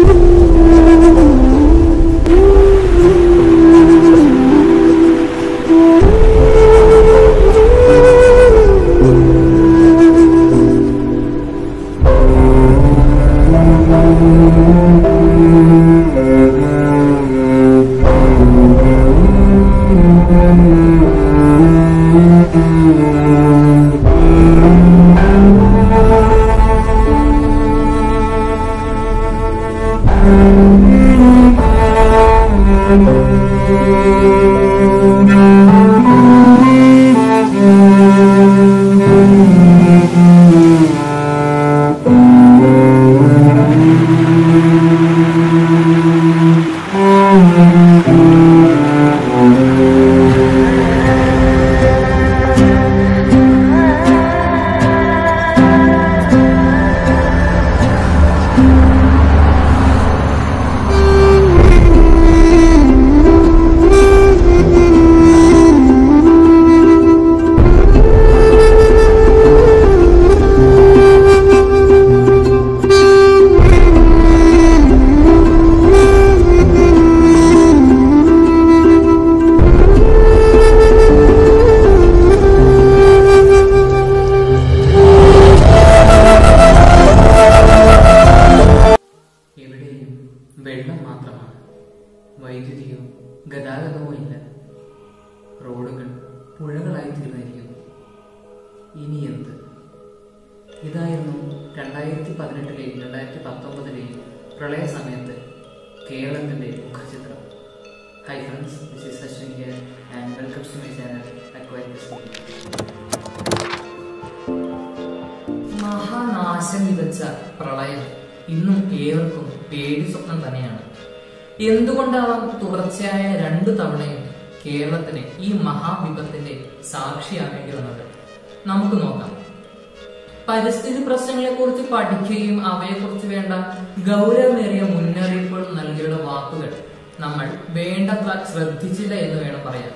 എവിടെയും വെള്ളം മാത്രമാണ് വൈദ്യുതിയോ ഗതാഗതമോ ഇല്ല റോഡുകൾ പുഴകളായി തീർന്നിരിക്കുന്നു ഇനി എന്ത് ഇതായിരുന്നു രണ്ടായിരത്തി പതിനെട്ടിലെയും രണ്ടായിരത്തി പത്തൊമ്പതിലെയും പ്രളയ സമയത്ത് കേരളത്തിന്റെ മുഖചിത്രം hi friends this is Sachin here and welcome to my channel അക്വൈറ്റ് മഹാനാശം വിതച്ച പ്രളയം ഇന്നും ഏവർക്കും പേടി സ്വപ്നം തന്നെയാണ് എന്തുകൊണ്ടാവാം തുടർച്ചയായ രണ്ടു തവണയും കേരളത്തിന് ഈ മഹാവിപത്തിന്റെ സാക്ഷിയാകേണ്ടി വന്നത് നമുക്ക് നോക്കാം പരിസ്ഥിതി പ്രശ്നങ്ങളെ കുറിച്ച് പഠിക്കുകയും അവയെക്കുറിച്ച് വേണ്ട ഗൗരവമേറിയ മുന്നറിയിപ്പുകൾ നൽകിയുള്ള വാക്കുകൾ നമ്മൾ വേണ്ടത്ര ശ്രദ്ധിച്ചില്ല എന്ന് വേണം പറയാൻ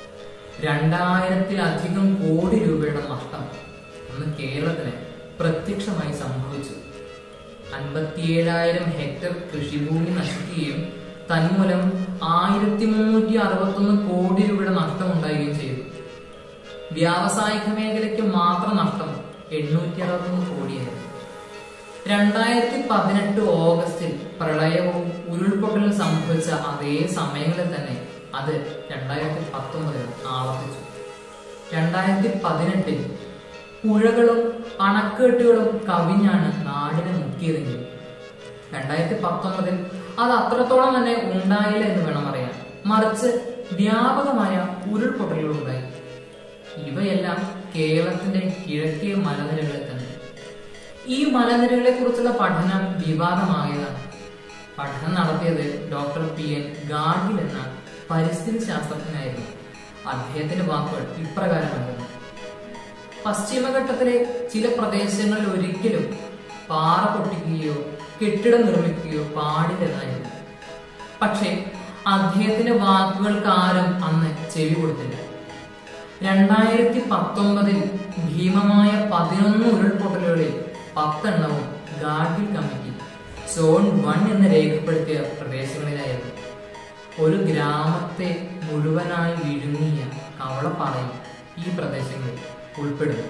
രണ്ടായിരത്തിലധികം കോടി രൂപയുടെ നഷ്ടം അന്ന് കേരളത്തിന് പ്രത്യക്ഷമായി സംഭവിച്ചു അൻപത്തിയേഴായിരം ഹെക്ടർ കൃഷിഭൂമി നശിക്കുകയും തന്മൂലം ആയിരത്തി മുന്നൂറ്റി അറുപത്തൊന്ന് കോടി രൂപയുടെ നഷ്ടം ഉണ്ടാവുകയും ചെയ്തു വ്യാവസായിക മേഖലയ്ക്ക് മാത്രം നഷ്ടം എണ്ണൂറ്റി അറുപത്തൊന്ന് കോടിയായിരുന്നു രണ്ടായിരത്തി പതിനെട്ട് ഓഗസ്റ്റിൽ പ്രളയവും ഉരുൾപൊട്ടലും സംഭവിച്ച അതേ സമയങ്ങളിൽ തന്നെ അത് രണ്ടായിരത്തി പത്തൊമ്പതിൽ ആവർത്തിച്ചു രണ്ടായിരത്തി പതിനെട്ടിൽ പുഴകളും അണക്കെട്ടുകളും കവിഞ്ഞാണ് നാടിനെ മുക്കിയതെങ്കിൽ രണ്ടായിരത്തി പത്തൊമ്പതിൽ അത് അത്രത്തോളം തന്നെ ഉണ്ടായില്ല എന്ന് വേണം അറിയാൻ മറിച്ച് വ്യാപകമായ ഉരുൾപൊട്ടലുകൾ ഉണ്ടായി ഇവയെല്ലാം കേരളത്തിന്റെ കിഴക്കേ മലനിരകളിൽ തന്നെ ഈ മലനിരകളെ കുറിച്ചുള്ള പഠനം വിവാദമായതാണ് പഠനം നടത്തിയത് ഡോക്ടർ പി എൻ ഗാഡ്ഗിൽ എന്ന പരിസ്ഥിതി ശാസ്ത്രജ്ഞനായിരുന്നു അദ്ദേഹത്തിന്റെ വാക്കുകൾ ഇപ്രകാരമായിരുന്നു പശ്ചിമഘട്ടത്തിലെ ചില പ്രദേശങ്ങളിൽ ഒരിക്കലും പാറ പൊട്ടിക്കുകയോ കെട്ടിടം നിർമ്മിക്കുകയോ പാടില്ലെന്നായിരുന്നു പക്ഷേ അദ്ദേഹത്തിന്റെ വാക്കുകൾക്ക് ആരും അന്ന് ചെവി കൊടുത്തില്ല രണ്ടായിരത്തി പത്തൊമ്പതിൽ ഭീമമായ പതിനൊന്ന് ഉരുൾപൊട്ടലുകളിൽ പത്തെണ്ണവും ഗാഡ്ഗിൽ കമ്മിറ്റി സോൺ വൺ എന്ന് രേഖപ്പെടുത്തിയ പ്രദേശങ്ങളിലായിരുന്നു ഒരു ഗ്രാമത്തെ മുഴുവനായി വിഴുങ്ങിയ കവളപ്പാറയും ഈ പ്രദേശങ്ങളിൽ ഉൾപ്പെടുന്നു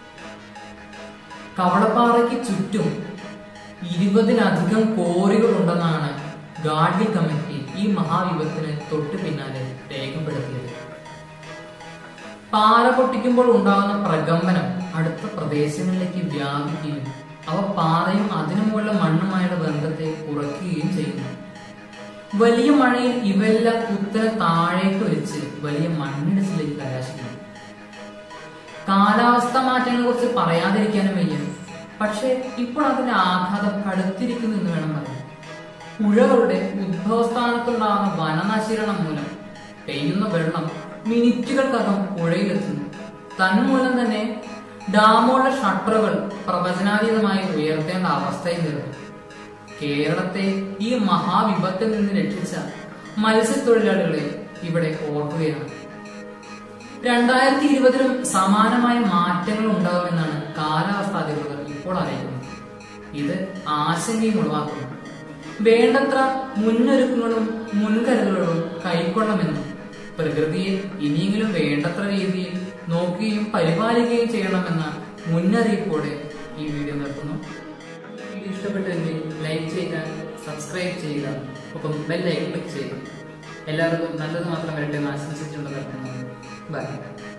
കവളപ്പാറയ്ക്ക് ചുറ്റും ഇരുപതിലധികം കോറികൾ ഉണ്ടെന്നാണ് ഗാഡ്ഗിൽ കമ്മിറ്റി ഈ മഹാവിപത്തിന് തൊട്ടു പിന്നാലെ രേഖപ്പെടുത്തിയത് പാറ പൊട്ടിക്കുമ്പോൾ ഉണ്ടാകുന്ന പ്രകമ്പനം അടുത്ത പ്രദേശങ്ങളിലേക്ക് വ്യാപിക്കുകയും അവ പാറയും അതിനു മുകളിലെ മണ്ണുമായുള്ള ബന്ധത്തെ കുറയ്ക്കുകയും ചെയ്യുന്നു വലിയ മഴയിൽ ഇവയെല്ലാം കുത്തനെ താഴേക്ക് വെച്ച് വലിയ മണ്ണിടിച്ചിലേക്ക് കലാശിക്കുന്നു കാലാവസ്ഥ മാറ്റങ്ങളെ കുറിച്ച് പറയാതിരിക്കാനും വയ്യ പക്ഷെ ഇപ്പോൾ അതിന്റെ ആഘാതം കടുത്തിരിക്കുന്നു എന്ന് വേണം പറയാൻ പുഴകളുടെ ഉദ്ഭവസ്ഥാനത്തുണ്ടാകുന്ന വനനശീകരണം മൂലം പെയ്യുന്ന വെള്ളം മിനിറ്റുകൾക്കകം പുഴയിലെത്തുന്നു തന്മൂലം തന്നെ ഡാമുകളുടെ ഷട്ടറുകൾ പ്രവചനാതീതമായി ഉയർത്തേണ്ട അവസ്ഥയും വരുന്നു കേരളത്തെ ഈ മഹാവിപത്തിൽ നിന്ന് രക്ഷിച്ച മത്സ്യത്തൊഴിലാളികളെ ഇവിടെ ഓർക്കുകയാണ് രണ്ടായിരത്തി ഇരുപതിലും സമാനമായ മാറ്റങ്ങൾ ഉണ്ടാകുമെന്നാണ് കാലാവസ്ഥാ അധികൃതർ ഇപ്പോൾ അറിയിക്കുന്നത് ഇത് ആശങ്കയും ഉളവാക്കുന്നു വേണ്ടത്ര മുന്നൊരുക്കങ്ങളും മുൻകരുതലുകളും കൈക്കൊള്ളണമെന്നും പ്രകൃതിയെ ഇനിയെങ്കിലും വേണ്ടത്ര രീതിയിൽ നോക്കുകയും പരിപാലിക്കുകയും ചെയ്യണമെന്ന മുന്നറിയിപ്പോടെ ഈ വീഡിയോ നിർത്തുന്നു വീഡിയോ ഇഷ്ടപ്പെട്ടെങ്കിൽ ലൈക്ക് ചെയ്യുക സബ്സ്ക്രൈബ് ചെയ്യുക ഒപ്പം ബെൽ ഐക്കൺ ക്ലിക്ക് ചെയ്യുക എല്ലാവർക്കും നല്ലത് മാത്രം വരട്ടെ എന്ന് ആശംസിച്ചുകൊണ്ട് നിർത്തുന്നു ബൈ